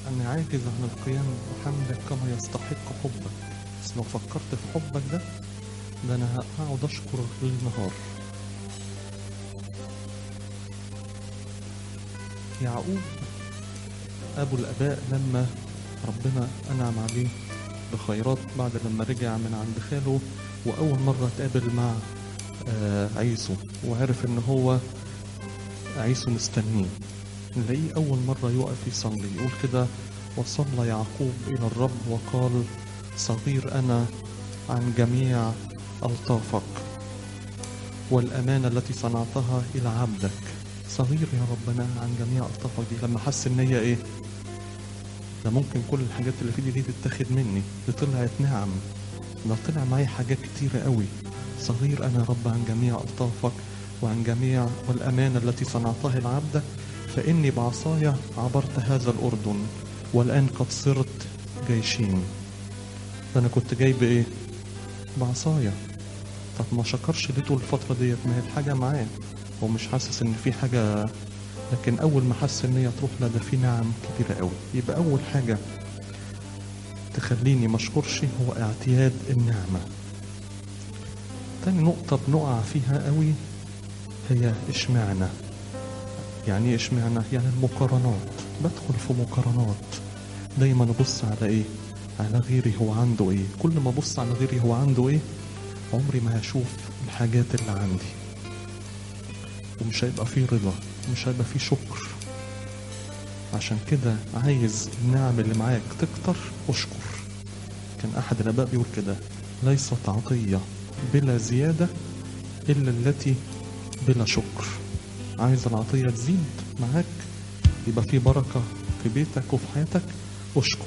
أنا عاجز عن القيام بحملك كما يستحق حبك بس لو فكرت في حبك ده ده أنا هقعد أشكر ليل نهار يعقوب أبو الآباء لما ربنا أنعم عليه بخيرات بعد لما رجع من عند خاله وأول مرة اتقابل مع آه، عيسو وعرف إن هو عيسو مستنيه نلاقيه أول مرة يقف يصلي يقول كده وصلى يعقوب إلى الرب وقال صغير أنا عن جميع ألطافك والأمانة التي صنعتها إلى عبدك صغير يا ربنا عن جميع ألطافك دي لما حس إن هي إيه ده ممكن كل الحاجات اللي في ايدي دي تتاخد مني دي طلعت نعم ده طلع معايا حاجات كتيرة قوي صغير أنا يا رب عن جميع ألطافك وعن جميع والأمانة التي صنعتها لعبدك فإني بعصايا عبرت هذا الأردن والآن قد صرت جيشين ده أنا كنت جاي بإيه؟ بعصايا طب ما شكرش ليه طول الفترة ديت ما هي الحاجة معاه هو مش حاسس إن في حاجة لكن أول ما حس إن هي تروح لا ده في نعم كتيرة قوي يبقى أول حاجة تخليني مشكرش هو اعتياد النعمة تاني نقطة بنقع فيها قوي هي اشمعنى يعني ايه اشمعنى يعني المقارنات بدخل في مقارنات دايما ابص على ايه على غيري هو عنده ايه كل ما ابص على غيري هو عنده ايه عمري ما هشوف الحاجات اللي عندي ومش هيبقى فيه رضا مش هيبقى فيه شكر عشان كده عايز النعم اللي معاك تكتر اشكر كان احد الاباء بيقول كده ليست عطيه بلا زياده الا التي بلا شكر عايز العطيه تزيد معاك يبقى في بركه في بيتك وفي حياتك اشكر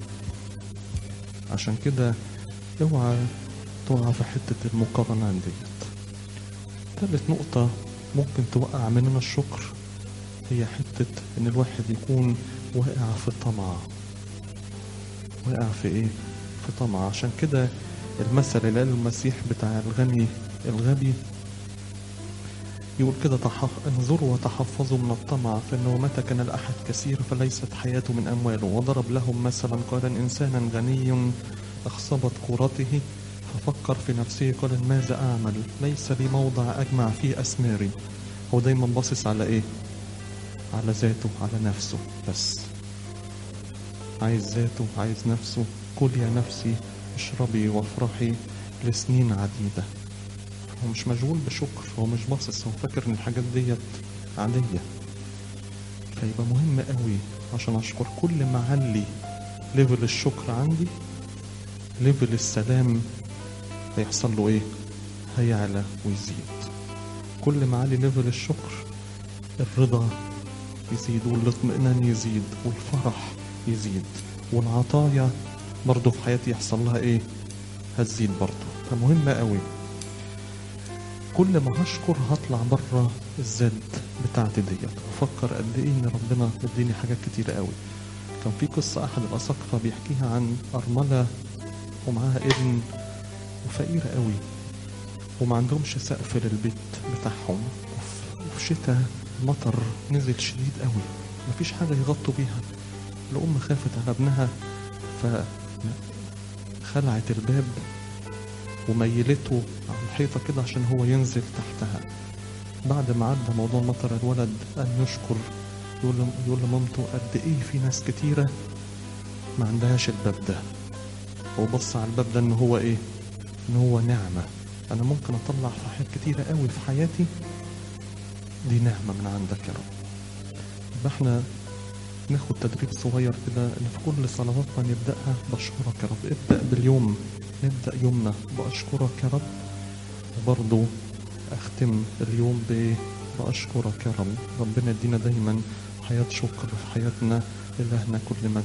عشان كده اوعى تقع في حته المقارنات ديت تالت نقطه ممكن توقع مننا الشكر هي حتة إن الواحد يكون واقع في الطمع واقع في إيه؟ في طمع عشان كده المثل اللي قاله المسيح بتاع الغني الغبي يقول كده تح... انظروا وتحفظوا من الطمع فإنه متى كان الأحد كثير فليست حياته من أمواله وضرب لهم مثلا قال إنسانا غني أخصبت كورته ففكر في نفسه قال ماذا أعمل ليس لي موضع أجمع فيه أسماري هو دايما باصص على إيه على ذاته على نفسه بس عايز ذاته عايز نفسه كل يا نفسي اشربي وافرحي لسنين عديدة هو مش مشغول بشكر هو مش باصص هو فاكر ان الحاجات ديت عادية فيبقى مهم قوي عشان اشكر كل ما علي ليفل الشكر عندي ليفل السلام هيحصل له ايه هيعلى ويزيد كل ما علي ليفل الشكر الرضا يزيد والاطمئنان يزيد والفرح يزيد والعطايا برضه في حياتي يحصل لها ايه هتزيد برضه فمهم قوي كل ما هشكر هطلع بره الذات بتاعتي ديت افكر قد ايه ان ربنا اديني حاجات كتيرة قوي كان في قصة احد الاساقفة بيحكيها عن ارملة ومعاها ابن وفقيرة قوي وما عندهمش سقف للبيت بتاعهم وفي شتاء مطر نزل شديد قوي مفيش حاجة يغطوا بيها الأم خافت على ابنها فخلعت الباب وميلته على الحيطة كده عشان هو ينزل تحتها بعد ما عدى موضوع مطر الولد قال نشكر يقول له يقول لمامته قد ايه في ناس كتيرة ما عندهاش الباب ده هو بص على الباب ده ان هو ايه ان هو نعمة انا ممكن اطلع في حاجات كتيرة قوي في حياتي دي نعمة من عندك يا رب يبقى احنا ناخد تدريب صغير كده ان في كل صلواتنا نبدأها بشكرك يا رب ابدأ باليوم نبدأ يومنا بأشكرك يا رب وبرضه أختم اليوم بإيه بأشكرك يا رب ربنا يدينا دايما حياة شكر في حياتنا إلهنا كل ما